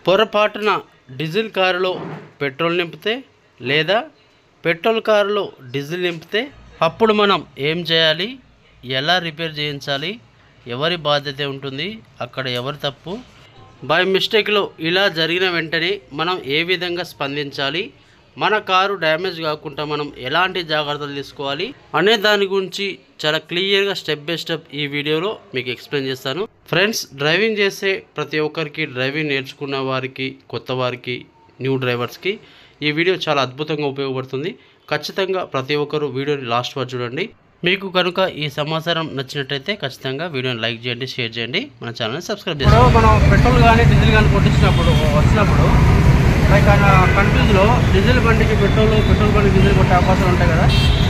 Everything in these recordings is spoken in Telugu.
పొరపాటున డీజిల్ కారులో పెట్రోల్ నింపితే లేదా పెట్రోల్ కారులో డీజిల్ నింపితే అప్పుడు మనం ఏం చేయాలి ఎలా రిపేర్ చేయించాలి ఎవరి బాధ్యత ఉంటుంది అక్కడ ఎవరి తప్పు బై మిస్టేక్లో ఇలా జరిగిన వెంటనే మనం ఏ విధంగా స్పందించాలి మన కారు డ్యామేజ్ కాకుండా మనం ఎలాంటి జాగ్రత్తలు తీసుకోవాలి అనే దాని గురించి చాలా క్లియర్గా స్టెప్ బై స్టెప్ ఈ వీడియోలో మీకు ఎక్స్ప్లెయిన్ చేస్తాను ఫ్రెండ్స్ డ్రైవింగ్ చేసే ప్రతి ఒక్కరికి డ్రైవింగ్ నేర్చుకున్న వారికి కొత్త వారికి న్యూ డ్రైవర్స్కి ఈ వీడియో చాలా అద్భుతంగా ఉపయోగపడుతుంది ఖచ్చితంగా ప్రతి ఒక్కరు వీడియోని లాస్ట్ వరకు చూడండి మీకు కనుక ఈ సమాచారం నచ్చినట్టయితే ఖచ్చితంగా వీడియోని లైక్ చేయండి షేర్ చేయండి మన ఛానల్ని సబ్స్క్రైబ్ ఇప్పుడు చేయండి మనం పెట్రోల్ కానీ డీజిల్ కానీ కొట్టించినప్పుడు వచ్చినప్పుడు లైక్ కన్ఫ్యూజ్లో డీజిల్ బండికి పెట్రోల్ పెట్రోల్ బండికి డీజిల్ కొట్టే అవకాశాలు ఉంటాయి కదా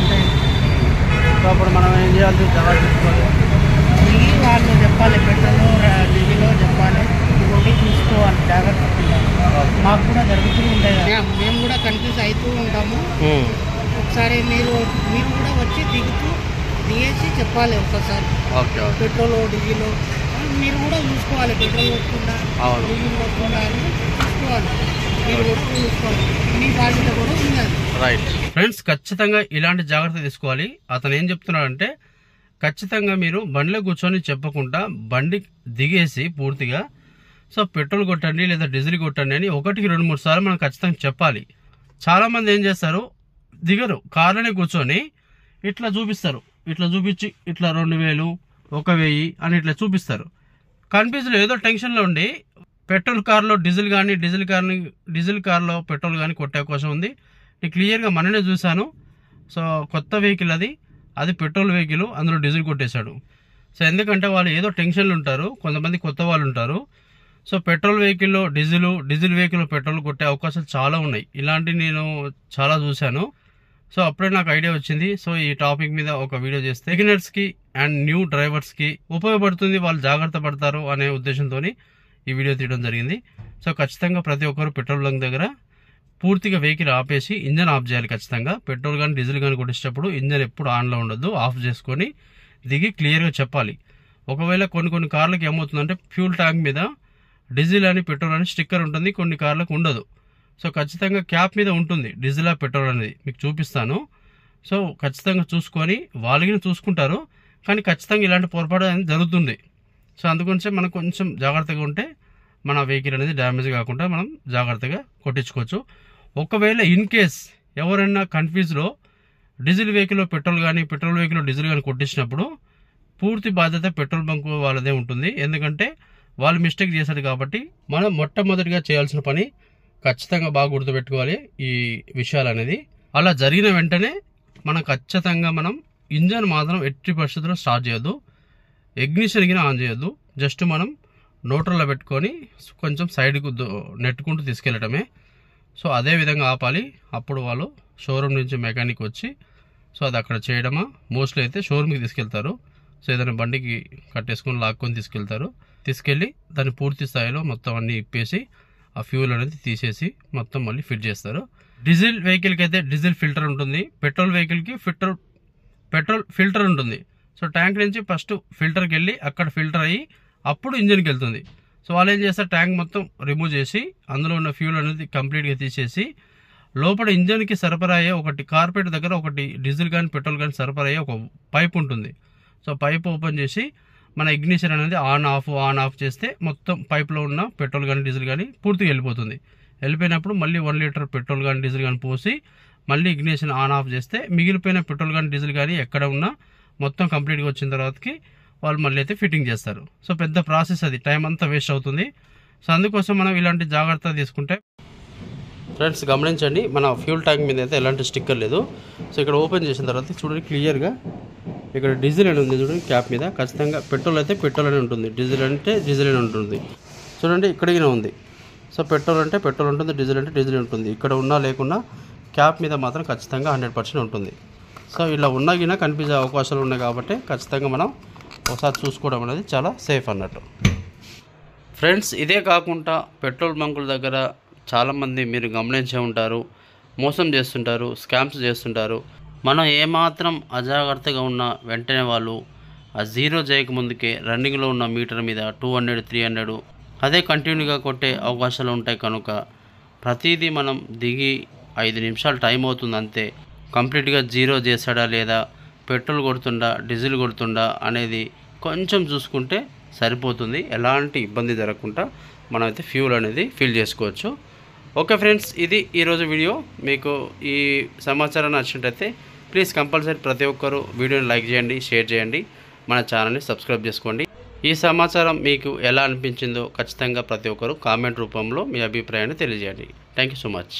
సో అప్పుడు మనం ఏం చేయాలి జాగ్రత్త తీసుకోవాలి దిగి వాళ్ళు చెప్పాలి పెట్రోల్ డీజిల్ చెప్పాలి ఇంకోటి చూసుకోవాలి జాగ్రత్త మాకు కూడా జరుగుతూ ఉంటాయి కదా మేము కూడా కన్ఫ్యూజ్ అవుతూ ఉంటాము ఉమ్, ఒకసారి మీరు మీరు కూడా వచ్చి దిగుతూ దిగేసి చెప్పాలి ఒకసారి ఓకే ఓకే పెట్రోల్ డీజిల్ మీరు కూడా చూసుకోవాలి పెట్రోల్ కొట్టకుండా అవును డీజిల్ కొట్టకుండా అని చూసుకోవాలి మీరు కొట్టుకు చూసుకోవాలి మీ బాధ్యత కూడా ఉంది అది రైట్ ఫ్రెండ్స్ ఖచ్చితంగా ఇలాంటి జాగ్రత్త తీసుకోవాలి అతను ఏం చెప్తున్నాడంటే ఖచ్చితంగా మీరు బండిలో కూర్చొని చెప్పకుండా బండి దిగేసి పూర్తిగా సో పెట్రోల్ కొట్టండి లేదా డీజిల్ కొట్టండి అని ఒకటికి రెండు మూడు సార్లు మనం ఖచ్చితంగా చెప్పాలి చాలా మంది ఏం చేస్తారు దిగరు కార్లోనే కూర్చొని ఇట్లా చూపిస్తారు ఇట్లా చూపించి ఇట్లా రెండు వేలు ఒక వెయ్యి అని ఇట్లా చూపిస్తారు కన్ఫ్యూజ్లో ఏదో టెన్షన్లో ఉండి పెట్రోల్ కార్లో డీజిల్ కానీ డీజిల్ కార్ని డీజిల్ కార్లో పెట్రోల్ కానీ కొట్టే అవకాశం ఉంది నేను క్లియర్గా మననే చూశాను సో కొత్త వెహికల్ అది అది పెట్రోల్ వెహికల్ అందులో డీజిల్ కొట్టేశాడు సో ఎందుకంటే వాళ్ళు ఏదో టెన్షన్లు ఉంటారు కొంతమంది కొత్త వాళ్ళు ఉంటారు సో పెట్రోల్ వెహికల్లో డీజిల్ డీజిల్ వెహికల్లో పెట్రోల్ కొట్టే అవకాశాలు చాలా ఉన్నాయి ఇలాంటివి నేను చాలా చూశాను సో అప్పుడే నాకు ఐడియా వచ్చింది సో ఈ టాపిక్ మీద ఒక వీడియో చేస్తే బిగినర్స్కి అండ్ న్యూ డ్రైవర్స్కి ఉపయోగపడుతుంది వాళ్ళు జాగ్రత్త పడతారు అనే ఉద్దేశంతో ఈ వీడియో తీయడం జరిగింది సో ఖచ్చితంగా ప్రతి ఒక్కరు పెట్రోల్ బంక్ దగ్గర పూర్తిగా వెహికల్ ఆపేసి ఇంజన్ ఆఫ్ చేయాలి ఖచ్చితంగా పెట్రోల్ కానీ డీజిల్ కానీ కొట్టించేటప్పుడు ఇంజన్ ఎప్పుడు ఆన్లో ఉండొద్దు ఆఫ్ చేసుకొని దిగి క్లియర్గా చెప్పాలి ఒకవేళ కొన్ని కొన్ని కార్లకు ఏమవుతుందంటే ఫ్యూల్ ట్యాంక్ మీద డీజిల్ అని పెట్రోల్ అని స్టిక్కర్ ఉంటుంది కొన్ని కార్లకు ఉండదు సో ఖచ్చితంగా క్యాప్ మీద ఉంటుంది డీజిల్ ఆ పెట్రోల్ అనేది మీకు చూపిస్తాను సో ఖచ్చితంగా చూసుకొని వాళ్ళకి చూసుకుంటారు కానీ ఖచ్చితంగా ఇలాంటి పొరపాటు అనేది జరుగుతుంది సో అందుగురించే మనం కొంచెం జాగ్రత్తగా ఉంటే మన వెహికల్ అనేది డ్యామేజ్ కాకుండా మనం జాగ్రత్తగా కొట్టించుకోవచ్చు ఒకవేళ ఇన్ కేస్ ఎవరైనా కన్ఫ్యూజ్లో డీజిల్ వెహికల్లో పెట్రోల్ కానీ పెట్రోల్ వెహికల్లో డీజిల్ కానీ కొట్టించినప్పుడు పూర్తి బాధ్యత పెట్రోల్ బంక్ వాళ్ళదే ఉంటుంది ఎందుకంటే వాళ్ళు మిస్టేక్ చేశారు కాబట్టి మనం మొట్టమొదటిగా చేయాల్సిన పని ఖచ్చితంగా బాగా గుర్తుపెట్టుకోవాలి ఈ విషయాలు అనేది అలా జరిగిన వెంటనే మనం ఖచ్చితంగా మనం ఇంజన్ మాత్రం ఎట్టి పరిస్థితుల్లో స్టార్ట్ చేయొద్దు ఎగ్నిషన్ కింద ఆన్ చేయొద్దు జస్ట్ మనం నోట్రల్లో పెట్టుకొని కొంచెం సైడ్కు దు- నెట్టుకుంటూ తీసుకెళ్ళటమే సో అదే విధంగా ఆపాలి అప్పుడు వాళ్ళు షోరూమ్ నుంచి మెకానిక్ వచ్చి సో అది అక్కడ చేయడమా మోస్ట్లీ అయితే షోరూమ్కి తీసుకెళ్తారు సో ఏదైనా బండికి కట్టేసుకొని లాక్కొని తీసుకెళ్తారు తీసుకెళ్ళి దాన్ని పూర్తి స్థాయిలో మొత్తం అన్ని ఇప్పేసి ఆ ఫ్యూల్ అనేది తీసేసి మొత్తం మళ్ళీ ఫిట్ చేస్తారు డీజిల్ వెహికల్కి అయితే డీజిల్ ఫిల్టర్ ఉంటుంది పెట్రోల్ వెహికల్కి ఫిల్టర్ పెట్రోల్ ఫిల్టర్ ఉంటుంది సో ట్యాంక్ నుంచి ఫస్ట్ ఫిల్టర్కి వెళ్ళి అక్కడ ఫిల్టర్ అయ్యి అప్పుడు ఇంజిన్కి వెళ్తుంది సో వాళ్ళు ఏం చేస్తారు ట్యాంక్ మొత్తం రిమూవ్ చేసి అందులో ఉన్న ఫ్యూల్ అనేది కంప్లీట్గా తీసేసి లోపల ఇంజన్కి సరఫరా అయ్యే ఒకటి కార్పెట్ దగ్గర ఒకటి డీజిల్ కానీ పెట్రోల్ కానీ సరఫరా అయ్యే ఒక పైప్ ఉంటుంది సో పైప్ ఓపెన్ చేసి మన ఇగ్నిషన్ అనేది ఆన్ ఆఫ్ ఆన్ ఆఫ్ చేస్తే మొత్తం పైప్లో ఉన్న పెట్రోల్ కానీ డీజిల్ కానీ పూర్తిగా వెళ్ళిపోతుంది వెళ్ళిపోయినప్పుడు మళ్ళీ వన్ లీటర్ పెట్రోల్ కానీ డీజిల్ కానీ పోసి మళ్ళీ ఇగ్నిషన్ ఆన్ ఆఫ్ చేస్తే మిగిలిపోయిన పెట్రోల్ కానీ డీజిల్ కానీ ఎక్కడ ఉన్నా మొత్తం కంప్లీట్గా వచ్చిన తర్వాతకి వాళ్ళు మళ్ళీ అయితే ఫిట్టింగ్ చేస్తారు సో పెద్ద ప్రాసెస్ అది టైం అంతా వేస్ట్ అవుతుంది సో అందుకోసం మనం ఇలాంటి జాగ్రత్త తీసుకుంటే ఫ్రెండ్స్ గమనించండి మన ఫ్యూల్ ట్యాంక్ మీద అయితే ఎలాంటి స్టిక్కర్ లేదు సో ఇక్కడ ఓపెన్ చేసిన తర్వాత చూడండి క్లియర్గా ఇక్కడ డీజిల్ అని ఉంది చూడండి క్యాప్ మీద ఖచ్చితంగా పెట్రోల్ అయితే పెట్రోల్ అని ఉంటుంది డీజిల్ అంటే డీజిల్ అని ఉంటుంది చూడండి ఇక్కడికి ఉంది సో పెట్రోల్ అంటే పెట్రోల్ ఉంటుంది డీజిల్ అంటే డీజిల్ ఉంటుంది ఇక్కడ ఉన్నా లేకున్నా క్యాప్ మీద మాత్రం ఖచ్చితంగా హండ్రెడ్ పర్సెంట్ ఉంటుంది సో ఇలా ఉన్నా గినా కనిపించే అవకాశాలు ఉన్నాయి కాబట్టి ఖచ్చితంగా మనం ఒకసారి చూసుకోవడం అనేది చాలా సేఫ్ అన్నట్టు ఫ్రెండ్స్ ఇదే కాకుండా పెట్రోల్ బంకుల దగ్గర చాలామంది మీరు గమనించే ఉంటారు మోసం చేస్తుంటారు స్కామ్స్ చేస్తుంటారు మనం ఏమాత్రం అజాగ్రత్తగా ఉన్న వెంటనే వాళ్ళు ఆ జీరో చేయక ముందుకే రన్నింగ్లో ఉన్న మీటర్ మీద టూ హండ్రెడ్ త్రీ హండ్రెడ్ అదే కంటిన్యూగా కొట్టే అవకాశాలు ఉంటాయి కనుక ప్రతిదీ మనం దిగి ఐదు నిమిషాలు టైం అవుతుంది అంతే కంప్లీట్గా జీరో చేస్తాడా లేదా పెట్రోల్ కొడుతుండా డీజిల్ కొడుతుండా అనేది కొంచెం చూసుకుంటే సరిపోతుంది ఎలాంటి ఇబ్బంది జరగకుండా మనమైతే ఫ్యూల్ అనేది ఫిల్ చేసుకోవచ్చు ఓకే ఫ్రెండ్స్ ఇది ఈరోజు వీడియో మీకు ఈ సమాచారం నచ్చినట్టయితే ప్లీజ్ కంపల్సరీ ప్రతి ఒక్కరూ వీడియోని లైక్ చేయండి షేర్ చేయండి మన ఛానల్ని సబ్స్క్రైబ్ చేసుకోండి ఈ సమాచారం మీకు ఎలా అనిపించిందో ఖచ్చితంగా ప్రతి ఒక్కరు కామెంట్ రూపంలో మీ అభిప్రాయాన్ని తెలియజేయండి థ్యాంక్ యూ సో మచ్